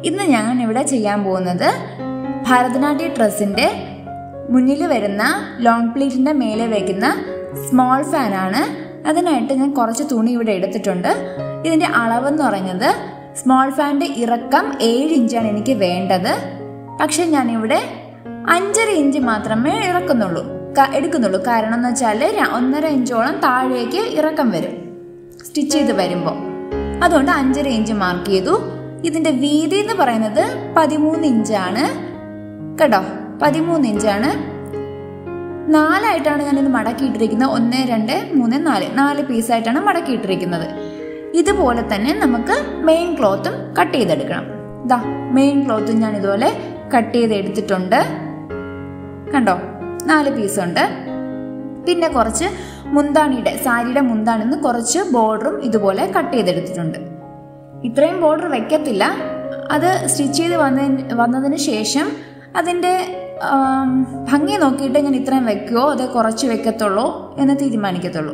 ഇന്ന് ഞാൻ ഇവിടെ ചെയ്യാൻ പോകുന്നത് ഭരതനാട്യ ഡ്രസ്സിൻ്റെ മുന്നിൽ വരുന്ന ലോങ് പ്ലീറ്റിൻ്റെ മേലെ വയ്ക്കുന്ന സ്മോൾ ഫാനാണ് അതിനായിട്ട് ഞാൻ കുറച്ച് തുണി ഇവിടെ എടുത്തിട്ടുണ്ട് ഇതിൻ്റെ അളവെന്ന് പറയുന്നത് സ്മോൾ ഫാനിൻ്റെ ഇറക്കം ഏഴ് ഇഞ്ചാണ് എനിക്ക് വേണ്ടത് പക്ഷെ ഞാനിവിടെ അഞ്ചര ഇഞ്ച് മാത്രമേ ഇറക്കുന്നുള്ളൂ ക- എടുക്കുന്നുള്ളൂ കാരണം എന്ന് വെച്ചാൽ ഒന്നര ഇഞ്ചോളം താഴേക്ക് ഇറക്കം വരും സ്റ്റിച്ച് ചെയ്ത് വരുമ്പോൾ അതുകൊണ്ട് അഞ്ചര ഇഞ്ച് മാർക്ക് ചെയ്തു ഇതിന്റെ വീതി എന്ന് പറയുന്നത് പതിമൂന്ന് ഇഞ്ചാണ് കേട്ടോ പതിമൂന്ന് ഇഞ്ചാണ് നാലായിട്ടാണ് ഞാനിത് മടക്കിയിട്ടിരിക്കുന്നത് ഒന്ന് രണ്ട് മൂന്ന് നാല് നാല് പീസായിട്ടാണ് മടക്കിയിട്ടിരിക്കുന്നത് ഇതുപോലെ തന്നെ നമുക്ക് മെയിൻ ക്ലോത്തും കട്ട് ചെയ്തെടുക്കണം ഇതാ മെയിൻ ക്ലോത്തും ഞാൻ ഇതുപോലെ കട്ട് ചെയ്ത് എടുത്തിട്ടുണ്ട് കണ്ടോ നാല് പീസുണ്ട് പിന്നെ കുറച്ച് മുന്താണിയുടെ സാരിയുടെ മുന്താണിന്ന് കുറച്ച് ബോർഡറും ഇതുപോലെ കട്ട് ചെയ്തെടുത്തിട്ടുണ്ട് ഇത്രയും ബോർഡർ വെക്കത്തില്ല അത് സ്റ്റിച്ച് ചെയ്ത് വന്നതിന് വന്നതിന് ശേഷം അതിൻ്റെ ആം, ഭംഗി നോക്കിയിട്ട് ഞാൻ ഇത്രയും വെക്കുമോ അത് കുറച്ച് വെക്കത്തുള്ളൂ എന്ന് തീരുമാനിക്കത്തുള്ളൂ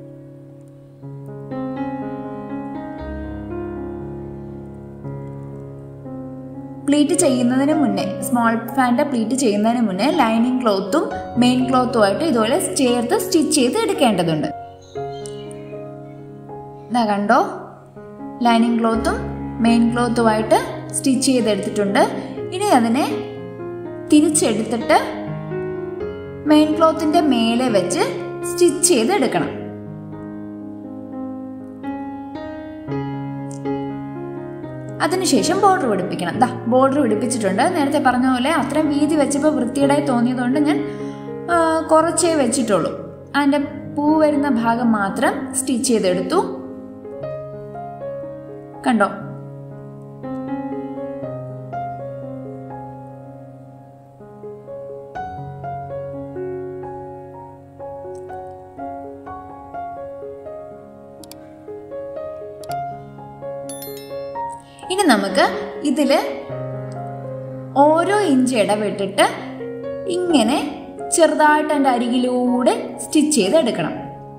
പ്ലീറ്റ് ചെയ്യുന്നതിന് മുന്നേ സ്മോൾ ഫാൻ്റെ പ്ലീറ്റ് ചെയ്യുന്നതിന് മുന്നേ ലൈനിങ് ക്ലോത്തും മെയിൻ ക്ലോത്തുമായിട്ട് ഇതുപോലെ ചേർത്ത് സ്റ്റിച്ച് ചെയ്ത് എടുക്കേണ്ടതുണ്ട് ഇതാ കണ്ടോ ലൈനിങ് ക്ലോത്തും മെയിൻ ക്ലോത്തുമായിട്ട് സ്റ്റിച്ച് ചെയ്തെടുത്തിട്ടുണ്ട് ഇനി അതിനെ തിരിച്ചെടുത്തിട്ട് മെയിൻ ക്ലോത്തിന്റെ മേലെ വെച്ച് സ്റ്റിച്ച് ചെയ്തെടുക്കണം അതിനുശേഷം ബോർഡർ പിടിപ്പിക്കണം ദാ ബോർഡർ പിടിപ്പിച്ചിട്ടുണ്ട് നേരത്തെ പറഞ്ഞ പോലെ അത്രയും വീതി വെച്ചപ്പോൾ വൃത്തിയുടായി തോന്നിയതുകൊണ്ട് ഞാൻ ആ, കുറച്ചേ വെച്ചിട്ടുള്ളൂ അതിൻ്റെ പൂ വരുന്ന ഭാഗം മാത്രം സ്റ്റിച്ച് ചെയ്തെടുത്തു കണ്ടോ ഇനി നമുക്ക് ഇതില് ഓരോ ഇഞ്ച് ഇടവിട്ടിട്ട് ഇങ്ങനെ ചെറുതായിട്ട് എൻ്റെ അരികിലൂടെ സ്റ്റിച്ച് ചെയ്ത് എടുക്കണം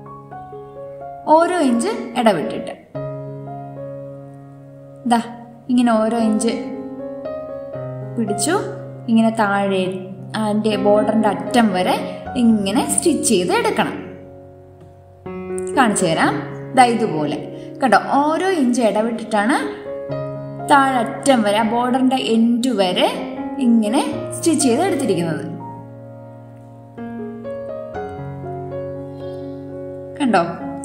ഓരോ ഇഞ്ച് ഇടവിട്ടിട്ട് ദാ ഇങ്ങനെ ഓരോ ഇഞ്ച് പിടിച്ചു ഇങ്ങനെ താഴെ അതിൻ്റെ ബോർഡറിൻ്റെ അറ്റം വരെ ഇങ്ങനെ സ്റ്റിച്ച് ചെയ്ത് എടുക്കണം കാണിച്ചു തരാം ദാ ഇതുപോലെ കേട്ടോ ഓരോ ഇഞ്ച് ഇടവിട്ടിട്ടാണ് താഴെ അറ്റം വരെ ആ ബോർഡറിന്റെ എൻഡ് വരെ ഇങ്ങനെ സ്റ്റിച്ച് ചെയ്ത് എടുത്തിരിക്കുന്നത് കണ്ടോ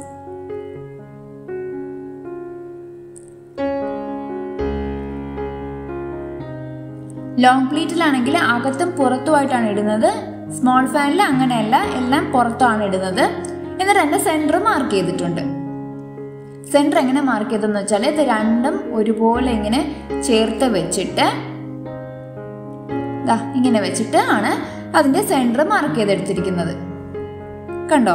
ലോങ് പ്ലീറ്റിലാണെങ്കിൽ അകത്തും പുറത്തുമായിട്ടാണ് ഇടുന്നത് സ്മോൾ ഫാനിൽ അങ്ങനെയല്ല എല്ലാം പുറത്താണ് ഇടുന്നത് എന്നിട്ട് എൻ്റെ സെൻറ്റർ മാർക്ക് ചെയ്തിട്ടുണ്ട് സെൻറ്റർ എങ്ങനെ മാർക്ക് ചെയ്തെന്ന് വെച്ചാൽ ഇത് രണ്ടും ഒരുപോലെ ഇങ്ങനെ ചേർത്ത് വെച്ചിട്ട് ദാ ഇങ്ങനെ വെച്ചിട്ട് ആണ് അതിന്റെ സെൻറ്റർ മാർക്ക് ചെയ്തെടുത്തിരിക്കുന്നത് കണ്ടോ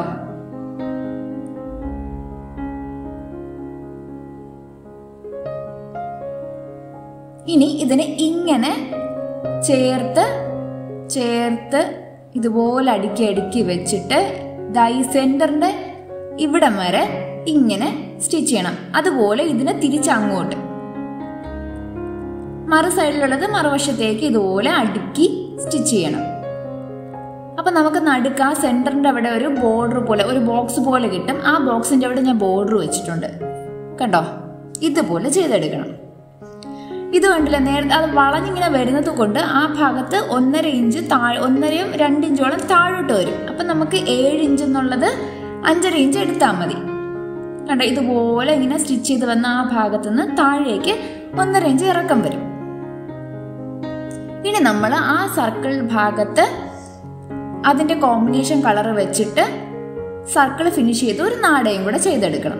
ഇനി ഇതിനെ ഇങ്ങനെ ചേർത്ത് ചേർത്ത് ഇതുപോലെ അടുക്കി അടുക്കി വെച്ചിട്ട് ദാ ഈ സെന്ററിന്റെ ഇവിടം വരെ ഇങ്ങനെ സ്റ്റിച്ച് ചെയ്യണം അതുപോലെ ഇതിനെ തിരിച്ചങ്ങോട്ട് മറു സൈഡിലുള്ളത് മറുവശത്തേക്ക് ഇതുപോലെ അടുക്കി സ്റ്റിച്ച് ചെയ്യണം അപ്പൊ നമുക്ക് നടുക്ക് ആ സെന്ററിന്റെ അവിടെ ഒരു ബോർഡർ പോലെ ഒരു ബോക്സ് പോലെ കിട്ടും ആ ബോക്സിന്റെ അവിടെ ഞാൻ ബോർഡർ വെച്ചിട്ടുണ്ട് കണ്ടോ ഇതുപോലെ ചെയ്തെടുക്കണം ഇത് കണ്ടില്ല നേരത്തെ അത് വളഞ്ഞിങ്ങനെ വരുന്നത് കൊണ്ട് ആ ഭാഗത്ത് ഒന്നര ഇഞ്ച് താഴെ ഒന്നരയും രണ്ട് ഇഞ്ചോളം താഴോട്ട് വരും അപ്പം നമുക്ക് ഏഴ് ഇഞ്ച് എന്നുള്ളത് അഞ്ചര ഇഞ്ച് എടുത്താൽ മതി കണ്ടോ ഇതുപോലെ ഇങ്ങനെ സ്റ്റിച്ച് ചെയ്ത് വന്ന ആ ഭാഗത്ത് നിന്ന് താഴേക്ക് ഒന്നര ഇഞ്ച് ഇറക്കം വരും ഇനി നമ്മൾ ആ സർക്കിൾ ഭാഗത്ത് അതിന്റെ കോമ്പിനേഷൻ കളർ വെച്ചിട്ട് സർക്കിൾ ഫിനിഷ് ചെയ്ത് ഒരു നാടയും കൂടെ ചെയ്തെടുക്കണം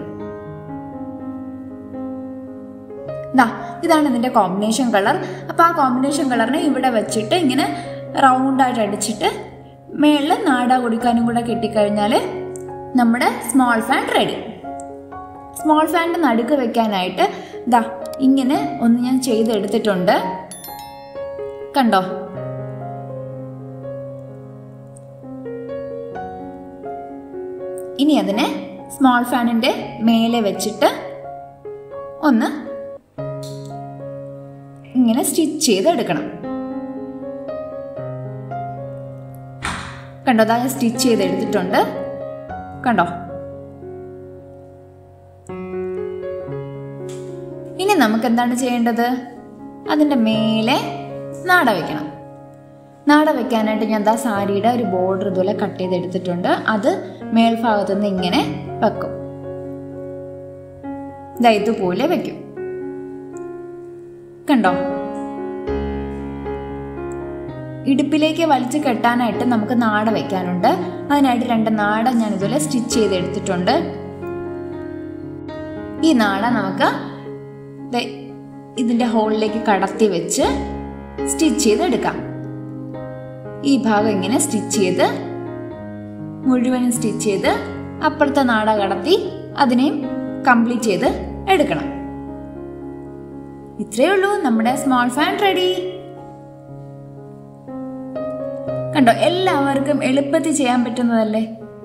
ദാ ഇതാണ് ഇതിന്റെ കോമ്പിനേഷൻ കളർ അപ്പൊ ആ കോമ്പിനേഷൻ കളറിനെ ഇവിടെ വെച്ചിട്ട് ഇങ്ങനെ റൗണ്ട് ആയിട്ട് അടിച്ചിട്ട് മേളിൽ നാട കുടിക്കാനും കൂടെ കെട്ടിക്കഴിഞ്ഞാൽ നമ്മുടെ സ്മോൾ ഫാൻ റെഡി സ്മോൾ ഫാനിന്റെ നടുക്ക് വെക്കാനായിട്ട് ദാ ഇങ്ങനെ ഒന്ന് ഞാൻ ചെയ്തെടുത്തിട്ടുണ്ട് കണ്ടോ ഇനി അതിനെ സ്മോൾ ഫാനിന്റെ മേലെ വെച്ചിട്ട് ഒന്ന് ഇങ്ങനെ സ്റ്റിച്ച് ചെയ്തെടുക്കണം കണ്ടോ അതാ ഞാൻ സ്റ്റിച്ച് ചെയ്തെടുത്തിട്ടുണ്ട് കണ്ടോ ഇനി നമുക്ക് എന്താണ് ചെയ്യേണ്ടത് അതിൻ്റെ മേലെ നാട വെക്കണം നാട വെക്കാനായിട്ട് ഞാൻ ദാ സാരിയുടെ ഒരു ബോർഡർ ഇതുപോലെ കട്ട് ചെയ്തെടുത്തിട്ടുണ്ട് അത് മേൽഭാഗത്തു നിന്ന് ഇങ്ങനെ വെക്കും ദാ ഇതുപോലെ വെക്കും കണ്ടോ ഇടുപ്പിലേക്ക് വലിച്ചു കെട്ടാനായിട്ട് നമുക്ക് നാട വെക്കാനുണ്ട് അതിനായിട്ട് രണ്ട് നാട ഞാൻ ഇതുപോലെ സ്റ്റിച്ച് ചെയ്തെടുത്തിട്ടുണ്ട് ഈ നാട നമുക്ക് ദേ ഇതിന്റെ ഹോളിലേക്ക് കടത്തി വെച്ച് സ്റ്റിച്ച് ചെയ്തെടുക്കാം ഈ ഭാഗം ഇങ്ങനെ സ്റ്റിച്ച് ചെയ്ത് മുഴുവനും സ്റ്റിച്ച് ചെയ്ത് അപ്പുറത്തെ നാട കടത്തി അതിനെയും കംപ്ലീറ്റ് ചെയ്ത് എടുക്കണം ഇത്രയേ ഉള്ളൂ നമ്മുടെ സ്മോൾ ഫാൻ റെഡി കണ്ടോ എല്ലാവർക്കും എളുപ്പത്തിൽ ചെയ്യാൻ പറ്റുന്നതല്ലേ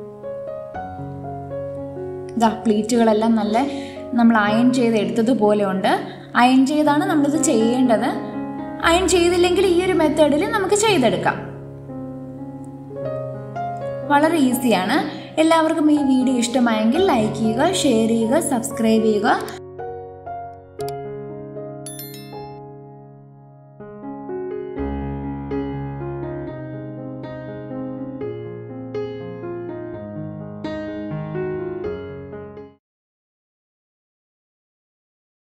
ഇതാ പ്ലീറ്റുകളെല്ലാം നല്ല നമ്മൾ അയൺ ചെയ്ത് എടുത്തതുപോലെ ഉണ്ട് അയൺ ചെയ്താണ് നമ്മളിത് ചെയ്യേണ്ടത് അയൺ ചെയ്തില്ലെങ്കിൽ ഈ ഒരു മെത്തേഡിൽ നമുക്ക് ചെയ്തെടുക്കാം വളരെ ഈസിയാണ് എല്ലാവർക്കും ഈ വീഡിയോ ഇഷ്ടമായെങ്കിൽ ലൈക്ക് ചെയ്യുക ഷെയർ ചെയ്യുക സബ്സ്ക്രൈബ് ചെയ്യുക